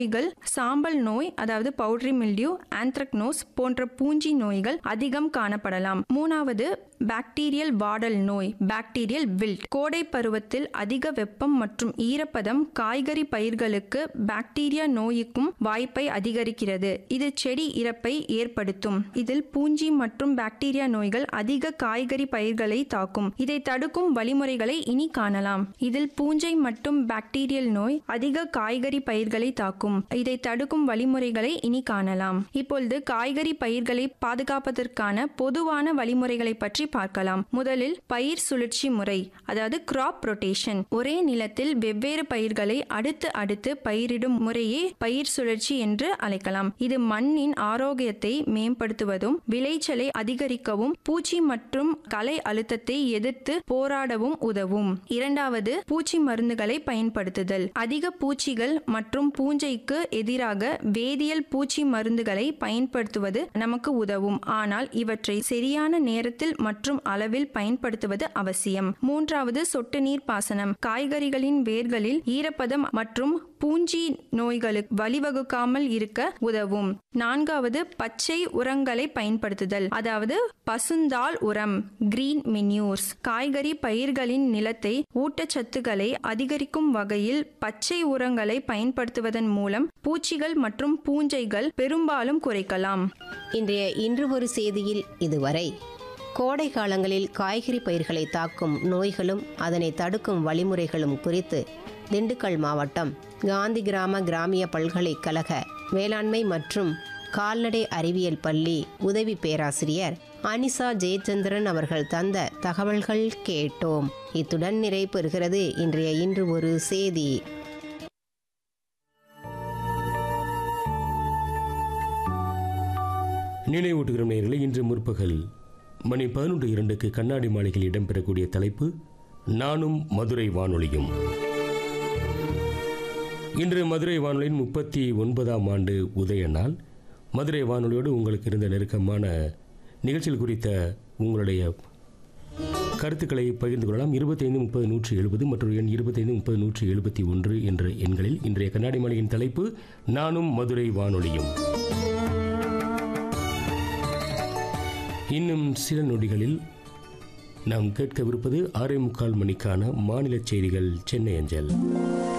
நோய்கள் சாம்பல் நோய் அதாவது பவுட்ரி மில்டியூ ஆந்த்ரக்னோஸ் போன்ற பூஞ்சி நோய்கள் அதிகம் காணப்படலாம் மூணாவது பாக்டீரியல் வாடல் நோய் பாக்டீரியல் வில்ட் கோடை பருவத்தில் அதிக வெப்பம் மற்றும் ஈரப்பதம் காய்கறி பயிர்களுக்கு பாக்டீரியா நோய்க்கும் வாய்ப்பை அதிகரிக்கிறது இது செடி இறப்பை ஏற்படுத்தும் இதில் பூஞ்சி மற்றும் பாக்டீரியா நோய்கள் அதிக காய்கறி பயிர்களை தாக்கும் இதை தடுக்கும் வழிமுறைகளை இனி காணலாம் இதில் பூஞ்சை மற்றும் பாக்டீரியல் நோய் அதிக காய்கறி பயிர்களை தாக்கும் இதை தடுக்கும் வழிமுறைகளை இனி காணலாம் இப்பொழுது காய்கறி பயிர்களை பாதுகாப்பதற்கான பொதுவான வழிமுறைகளை பற்றி பார்க்கலாம் முதலில் பயிர் சுழற்சி முறை அதாவது கிராப் ரொட்டேஷன் ஒரே நிலத்தில் வெவ்வேறு பயிர்களை அடுத்து அடுத்து பயிரிடும் முறையே பயிர் சுழற்சி என்று அழைக்கலாம் இது மண்ணின் ஆரோக்கியத்தை மேம்படுத்துவதும் விளைச்சலை அதிகரிக்கவும் பூச்சி மற்றும் களை அழுத்தத்தை எதிர்த்து போராடவும் உதவும் இரண்டாவது பூச்சி மருந்துகளை பயன்படுத்துதல் அதிக பூச்சிகள் மற்றும் பூஞ்சைக்கு எதிராக வேதியியல் பூச்சி மருந்துகளை பயன்படுத்துவது நமக்கு உதவும் ஆனால் இவற்றை சரியான நேரத்தில் மற்றும் அளவில் பயன்படுத்துவது அவசியம் மூன்றாவது சொட்டு நீர் பாசனம் காய்கறிகளின் வேர்களில் ஈரப்பதம் மற்றும் பூஞ்சி நோய்களுக்கு வழிவகுக்காமல் இருக்க உதவும் நான்காவது பச்சை உரங்களை பயன்படுத்துதல் அதாவது பசுந்தாள் உரம் கிரீன் மின்யூர்ஸ் காய்கறி பயிர்களின் நிலத்தை ஊட்டச்சத்துக்களை அதிகரிக்கும் வகையில் பச்சை உரங்களை பயன்படுத்துவதன் மூலம் பூச்சிகள் மற்றும் பூஞ்சைகள் பெரும்பாலும் குறைக்கலாம் இன்றைய இன்று ஒரு செய்தியில் இதுவரை கோடை காலங்களில் காய்கறி பயிர்களை தாக்கும் நோய்களும் அதனை தடுக்கும் வழிமுறைகளும் குறித்து திண்டுக்கல் மாவட்டம் காந்தி கிராம கிராமிய பல்கலைக்கழக வேளாண்மை மற்றும் கால்நடை அறிவியல் பள்ளி உதவி பேராசிரியர் அனிசா ஜெயச்சந்திரன் அவர்கள் தந்த தகவல்கள் கேட்டோம் இத்துடன் நிறைவு பெறுகிறது இன்றைய இன்று ஒரு செய்தி நினைவூட்டுகிற நேயர்களே இன்று முற்பகல் மணி பதினொன்று இரண்டுக்கு கண்ணாடி மாளிகையில் இடம்பெறக்கூடிய தலைப்பு நானும் மதுரை வானொலியும் இன்று மதுரை வானொலியின் முப்பத்தி ஒன்பதாம் ஆண்டு உதய நாள் மதுரை வானொலியோடு உங்களுக்கு இருந்த நெருக்கமான நிகழ்ச்சிகள் குறித்த உங்களுடைய கருத்துக்களை பகிர்ந்து கொள்ளலாம் இருபத்தைந்து முப்பது நூற்றி எழுபது மற்றும் எண் இருபத்தைந்து முப்பது நூற்றி எழுபத்தி ஒன்று என்ற எண்களில் இன்றைய கண்ணாடி மாளிகையின் தலைப்பு நானும் மதுரை வானொலியும் இன்னும் சில நொடிகளில் நாம் கேட்கவிருப்பது ஆறே முக்கால் மணிக்கான மாநில செய்திகள் சென்னை அஞ்சல்